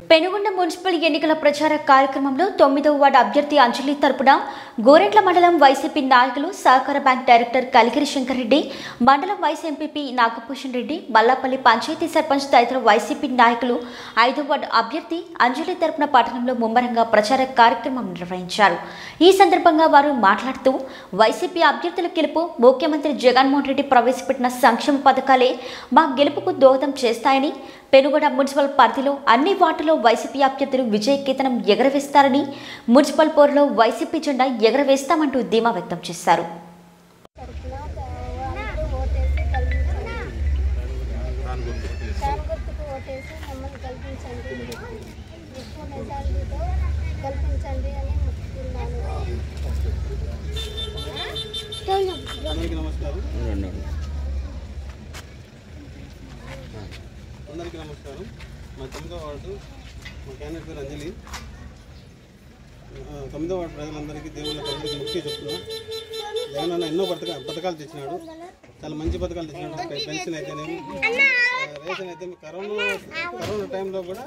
Penugonda municipal ఎన్నికల ప్రచార కార్యక్రమంలో తొమ్మిదవ వార్డు అభ్యర్థి అంజలి తరపున గోరెంట్ల మండలం వైసీపీ నాయకులు సహకార బ్యాంక్ డైరెక్టర్ కలిగిరి శంకర్ రెడ్డి మండలం వైస్ ఎంపీపీ నాగభూషణ్ రెడ్డి మల్లాపల్లి పంచాయతీ సర్పంచ్ తదితర వైసీపీ నాయకులు ఐదవ వార్డు అభ్యర్థి అంజలి తరపున పట్టణంలో ముమ్మరంగా ప్రచార కార్యక్రమం నిర్వహించారు ఈ సందర్భంగా వారు మాట్లాడుతూ వైసీపీ అభ్యర్థుల గెలుపు ముఖ్యమంత్రి జగన్మోహన్ రెడ్డి ప్రవేశపెట్టిన సంక్షేమ పథకాలే మా గెలుపుకు దోహదం చేస్తాయని పెనుగొండ మున్సిపల్ పరిధిలో అన్ని వార్డులో వైసీపీ అభ్యర్థులు విజయ కేతనం ఎగరవేస్తారని మున్సిపల్ పోరులో వైసీపీ జెండా ఎగరవేస్తామంటూ ధీమా వ్యక్తం చేశారు తరఫున వాళ్ళకి ఓటేసి కల్పించండి ఫ్యాన్ గుర్తుకు ఓటేసి మమ్మల్ని కల్పించండి ఎక్కువ మెజారిటీతో కల్పించండి అని మొక్కుతున్నాను అందరికీ నమస్కారం అందరికీ నమస్కారం మా తొమ్మిదో వార్డు మా క్యాండిడేట్ పేరు అంజలి ఆ, తొమ్మిదో వార్డు ప్రజలందరికీ దేవుళ్ళ ప్రజలకు ముఖ్య చెప్తున్నా జగన్ అన్న ఎన్నో పథకా పథకాలు తెచ్చినాడు చాలా మంచి పథకాలు తెచ్చినాడు పె- పెన్షన్ అయితేనేమి ఆ, రేషన్ అయితే కరోనా కరోనా టైంలో కూడా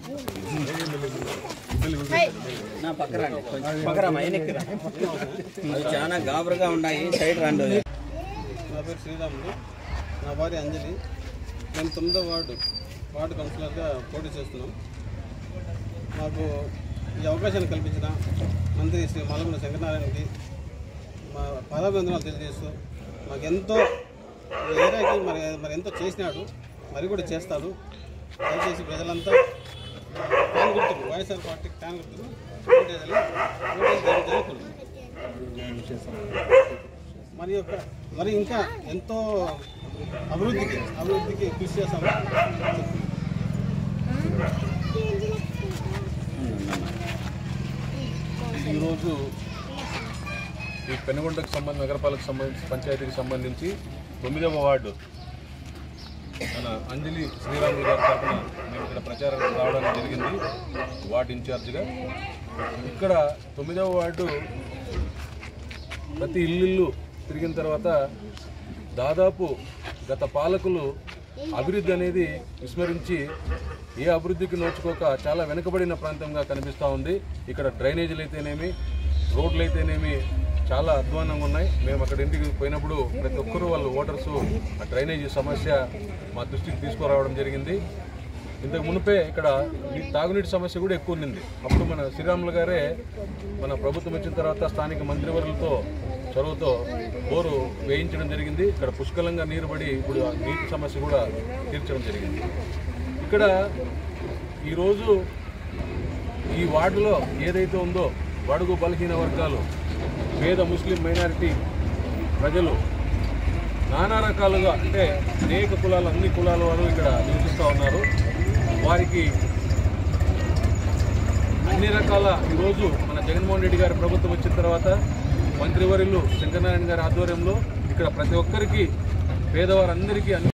నా పక్క రండి కొంచెం పక్క రమ్మా, వెనక్కి రా. అవి చాలా గాబరుగా ఉన్నాయి సైడ్ రండి నా పేరు శ్రీరాములు నా భార్య అంజలి నేను తొమ్మిదో వార్డు వార్డు కౌన్సిలర్గా పోటీ చేస్తున్నాం మాకు ఈ అవకాశాన్ని కల్పించిన మంత్రి శ్రీ మల్లగుండ శంకరనారాయణకి మా పాదాభివందనాలు తెలియజేస్తూ మాకు ఎంతో ఈ ఏరియాకి మరి మరి ఎంతో చేసినాడు మరి కూడా చేస్తాడు దయచేసి ప్రజలంతా ఫ్యాన్ గుర్తుకు వైఎస్ఆర్ పార్టీ ఫ్యాన్ గుర్తుకు ఓటేయాలి ఓటేసి జరుగుతుంది మరి యొక్క మరి ఇంకా ఎంతో అభివృద్ధికి అభివృద్ధికి కృషి చేస్తాము ఈరోజు ఈ పెనుగొండకు సంబంధించి నగరపాలకు సంబంధించి పంచాయతీకి సంబంధించి తొమ్మిదవ వార్డు మన అంజలి శ్రీరాములు గారి తరఫున మేము ఇక్కడ ప్రచారం రావడం జరిగింది వార్డు ఇన్ఛార్జిగా ఇక్కడ తొమ్మిదవ వార్డు ప్రతి ఇల్లు తిరిగిన తర్వాత దాదాపు గత పాలకులు అభివృద్ధి అనేది విస్మరించి ఏ అభివృద్ధికి నోచుకోక చాలా వెనుకబడిన ప్రాంతంగా కనిపిస్తూ ఉంది ఇక్కడ డ్రైనేజీలు అయితేనేమి రోడ్లు అయితేనేమి చాలా అధ్వానంగా ఉన్నాయి మేము అక్కడ ఇంటికి పోయినప్పుడు ప్రతి ఒక్కరూ వాళ్ళు ఓటర్స్ ఆ డ్రైనేజీ సమస్య మా దృష్టికి తీసుకురావడం జరిగింది ఇంతకు మునిపే ఇక్కడ ఈ తాగునీటి సమస్య కూడా ఎక్కువ ఉన్నింది అప్పుడు మన శ్రీరాములు గారే మన ప్రభుత్వం వచ్చిన తర్వాత స్థానిక మంత్రివర్యులతో చొరవతో బోరు వేయించడం జరిగింది ఇక్కడ పుష్కలంగా నీరు పడి ఇప్పుడు ఆ నీటి సమస్య కూడా తీర్చడం జరిగింది ఇక్కడ ఈరోజు ఈ వార్డులో ఏదైతే ఉందో బడుగు బలహీన వర్గాలు పేద ముస్లిం మైనారిటీ ప్రజలు నానా రకాలుగా అంటే అనేక కులాలు అన్ని కులాల వారు ఇక్కడ నివసిస్తూ ఉన్నారు వారికి అన్ని రకాల ఈరోజు మన జగన్మోహన్ రెడ్డి గారి ప్రభుత్వం వచ్చిన తర్వాత మంత్రివర్యులు శంకరనారాయణ గారి ఆధ్వర్యంలో ఇక్కడ ప్రతి ఒక్కరికి పేదవారందరికీ అన్ని